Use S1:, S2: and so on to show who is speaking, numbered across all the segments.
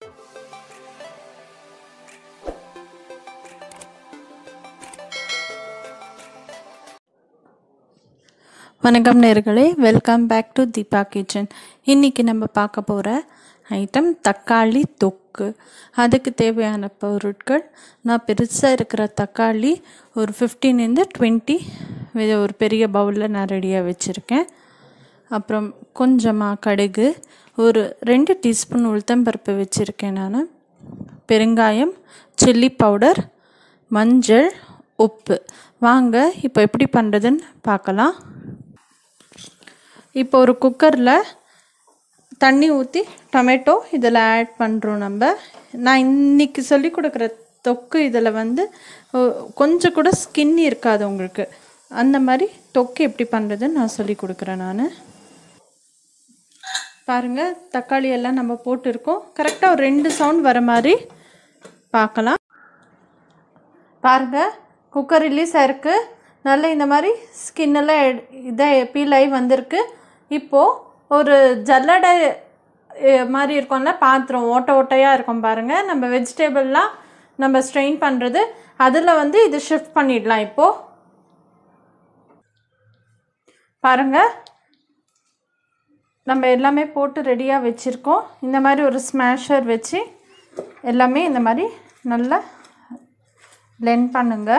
S1: வணக்கம் நேர்களே welcome back to Deepa kitchen இன்றைக்கி நம்ம பார்க்க போகிற ஐட்டம் தக்காளி தொக்கு அதுக்கு தேவையான பொருட்கள் நான் பெருசாக இருக்கிற தக்காளி ஒரு ஃபிஃப்டீன்லேருந்து டுவெண்ட்டி ஒரு பெரிய பவுலில் நான் ரெடியாக வச்சுருக்கேன் அப்புறம் கொஞ்சமாக கடுகு ஒரு ரெண்டு டீஸ்பூன் உளுத்தம்பருப்பு வச்சுருக்கேன் நான் பெருங்காயம் சில்லி பவுடர் மஞ்சள் உப்பு வாங்க இப்போ எப்படி பண்ணுறதுன்னு பார்க்கலாம் இப்போ ஒரு குக்கரில் தண்ணி ஊற்றி டொமேட்டோ இதில் ஆட் பண்ணுறோம் நம்ம நான் இன்னைக்கு சொல்லி கொடுக்குற தொக்கு இதில் வந்து ஒ- கொஞ்சம் கூட ஸ்கின் இருக்காது உங்களுக்கு அந்த மாதிரி தொக்கு எப்படி பண்ணுறதுன்னு நான் சொல்லி கொடுக்குறேன் நான் பாருங்கள் தக்காளி எல்லாம் நம்ம போட்டிருக்கோம் கரெக்டாக ஒரு ரெண்டு சவுண்ட் வர மாதிரி பார்க்கலாம் பாருங்கள் குக்கர் ரிலீஸ் ஆயிருக்கு நல்ல இந்த மாதிரி ஸ்கின்னெல்லாம் இதாக பீல் ஆகி வந்திருக்கு இப்போது ஒரு ஜல்லடை அஹ், மாதிரி இருக்கும்ல பாத்திரம் ஓட்டை ஓட்டையாக இருக்கும் பாருங்கள் நம்ம வெஜிடபிள்லாம் நம்ம ஸ்ட்ரெயின் பண்ணுறது அதில் வந்து இது ஷிஃப்ட் பண்ணிடலாம் இப்போது பாருங்கள் நம்ம எல்லாமே போட்டு ரெடியாக வச்சுருக்கோம் இந்த மாதிரி ஒரு ஸ்மாஷர் வச்சு எல்லாமே இந்த மாதிரி நல்லா blend பண்ணுங்க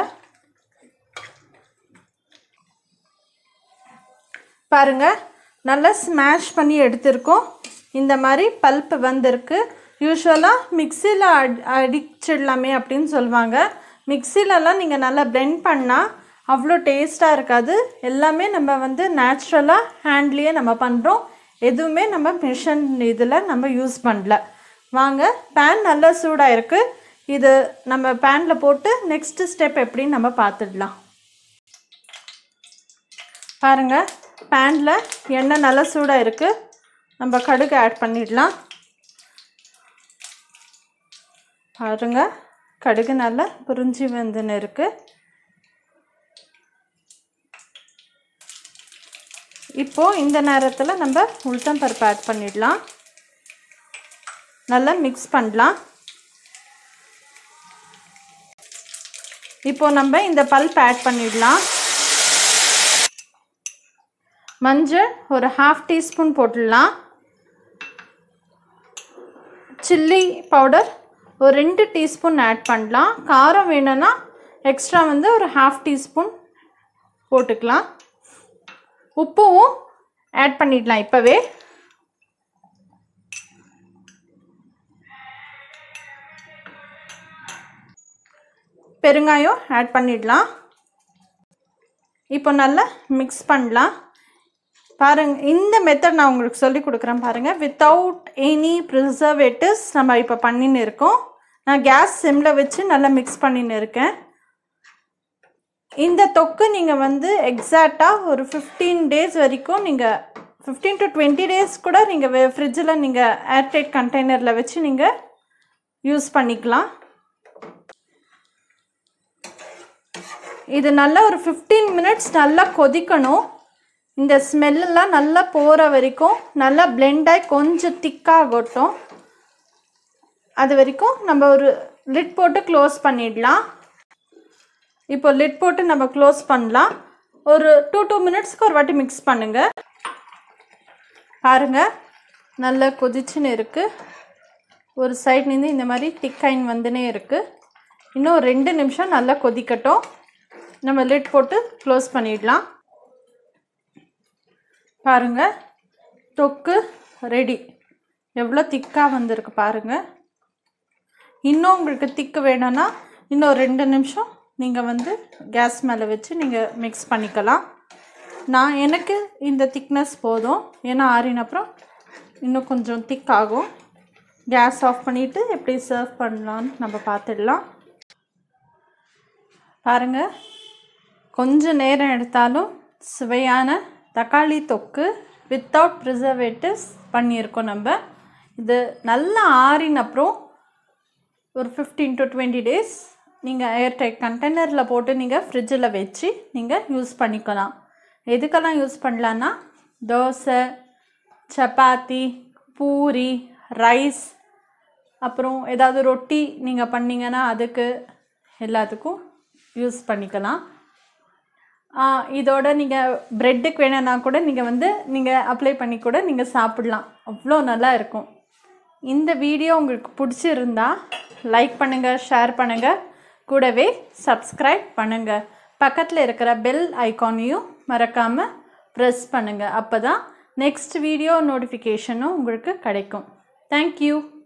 S1: பாருங்க நல்லா ஸ்மாஷ் பண்ணி எடுத்திருக்கோம் இந்த மாதிரி பல்ப் வந்திருக்கு யூஸ்வலாக மிக்சியில் அடி அடிச்சிடலாமே அப்படின்னு சொல்லுவாங்க மிக்சிலலாம் நீங்கள் நல்லா blend பண்ணால் அவ்வளோ டேஸ்ட்டாக இருக்காது எல்லாமே நம்ம வந்து நேச்சுரலாக ஹேண்ட்லேயே நம்ம பண்ணுறோம் எதுவுமே நம்ம மிஷின் இதில் நம்ம யூஸ் பண்ணல வாங்க பேன் நல்லா சூடாக இருக்குது இது நம்ம பேனில் போட்டு நெக்ஸ்ட் ஸ்டெப் எப்படின்னு நம்ம பார்த்துடலாம் பாருங்கள் பேனில் எண்ணெய் நல்லா சூடாக இருக்குது நம்ம கடுகு ஆட் பண்ணிடலாம் பாருங்க கடுகு நல்லா புரிஞ்சு வந்துன்னு இருக்குது இப்போது இந்த நேரத்தில் நம்ம உளுத்தம் பருப்பு ஆட் பண்ணிடலாம் நல்லா மிக்ஸ் பண்ணலாம் இப்போ நம்ம இந்த பல்ப் ஆட் பண்ணிடலாம் மஞ்சள் ஒரு ஹாஃப் டீஸ்பூன் போட்டுடலாம் சில்லி பவுடர் ஒரு ரெண்டு டீஸ்பூன் ஆட் பண்ணலாம் காரம் வேணும்னா எக்ஸ்ட்ரா வந்து ஒரு ஹாஃப் டீஸ்பூன் போட்டுக்கலாம் உப்பும் ஆட் பண்ணிடலாம் இப்போவே பெருங்காயம் ஆட் பண்ணிடலாம் இப்போ நல்லா மிக்ஸ் பண்ணலாம் பாருங்க இந்த மெத்தட் நான் உங்களுக்கு சொல்லி கொடுக்குறேன் பாருங்கள் வித்தவுட் எனி ப்ரிசர்வேட்டிவ்ஸ் நம்ம இப்போ பண்ணின்னு இருக்கோம் நான் கேஸ் சிம்மில் வச்சு நல்லா மிக்ஸ் பண்ணின்னு இருக்கேன் இந்த தொக்கு நீங்கள் வந்து எக்ஸாக்டாக ஒரு ஃபிஃப்டீன் டேஸ் வரைக்கும் நீங்கள் ஃபிஃப்டீன் டு டுவெண்ட்டி டேஸ் கூட நீங்கள் ஃப்ரிட்ஜில் நீங்கள் ஏர்டைட் கண்டெய்னரில் வச்சு நீங்கள் யூஸ் பண்ணிக்கலாம் இது நல்லா ஒரு ஃபிஃப்டீன் மினிட்ஸ் நல்லா கொதிக்கணும் இந்த ஸ்மெல்லாம் நல்லா போகிற வரைக்கும் நல்லா blend ஆகி கொஞ்சம் திக்காகட்டும் அது வரைக்கும் நம்ம ஒரு லிட் போட்டு க்ளோஸ் பண்ணிடலாம் இப்போ லிட் போட்டு நம்ம க்ளோஸ் பண்ணலாம் ஒரு டூ டூ மினிட்ஸ்க்கு ஒரு வாட்டி மிக்ஸ் பண்ணுங்க பாருங்க நல்லா கொதிச்சுன்னு இருக்குது ஒரு சைட்லேருந்து இந்த மாதிரி திக்காயின் வந்துனே இருக்குது இன்னும் ஒரு ரெண்டு நிமிஷம் நல்லா கொதிக்கட்டும் நம்ம லிட் போட்டு க்ளோஸ் பண்ணிடலாம் பாருங்க தொக்கு ரெடி எவ்வளோ திக்காக வந்திருக்கு பாருங்க இன்னும் உங்களுக்கு திக்கு வேணும்னா இன்னும் ஒரு ரெண்டு நிமிஷம் நீங்கள் வந்து கேஸ் மேலே வச்சு நீங்கள் மிக்ஸ் பண்ணிக்கலாம் நான் எனக்கு இந்த திக்னஸ் போதும் ஏன்னா ஆறின அப்புறம் இன்னும் கொஞ்சம் திக் ஆகும் கேஸ் ஆஃப் பண்ணிவிட்டு எப்படி சர்வ் பண்ணலான்னு நம்ம பார்த்துடலாம் பாருங்கள் கொஞ்ச நேரம் எடுத்தாலும் சுவையான தக்காளி தொக்கு வித்தவுட் ப்ரிசர்வேட்டிவ்ஸ் பண்ணியிருக்கோம் நம்ம இது நல்லா ஆறின அப்புறம் ஒரு ஃபிஃப்டீன் டு டுவெண்ட்டி டேஸ் நீங்கள் ஏர்டைட் கண்டெய்னரில் போட்டு நீங்கள் ஃப்ரிட்ஜில் வச்சு நீங்கள் யூஸ் பண்ணிக்கலாம் எதுக்கெல்லாம் யூஸ் பண்ணலான்னா தோசை சப்பாத்தி பூரி ரைஸ் அப்புறம் ஏதாவது ரொட்டி நீங்கள் பண்ணீங்கன்னா அதுக்கு எல்லாத்துக்கும் யூஸ் பண்ணிக்கலாம் ஆ, இதோட நீங்கள் ப்ரெட்டுக்கு வேணும்னா கூட நீங்கள் வந்து நீங்கள் அப்ளை பண்ணி கூட நீங்கள் சாப்பிடலாம் அவ்வளோ நல்லா இருக்கும் இந்த வீடியோ உங்களுக்கு பிடிச்சிருந்தா லைக் பண்ணுங்கள் ஷேர் பண்ணுங்கள் கூடவே சப்ஸ்கிரைப் பண்ணுங்கள் பக்கத்தில் இருக்கிற பெல் ஐகானையும் மறக்காமல் ப்ரெஸ் பண்ணுங்கள் அப்போ தான் நெக்ஸ்ட் வீடியோ நோட்டிஃபிகேஷனும் உங்களுக்கு கிடைக்கும் தேங்க்யூ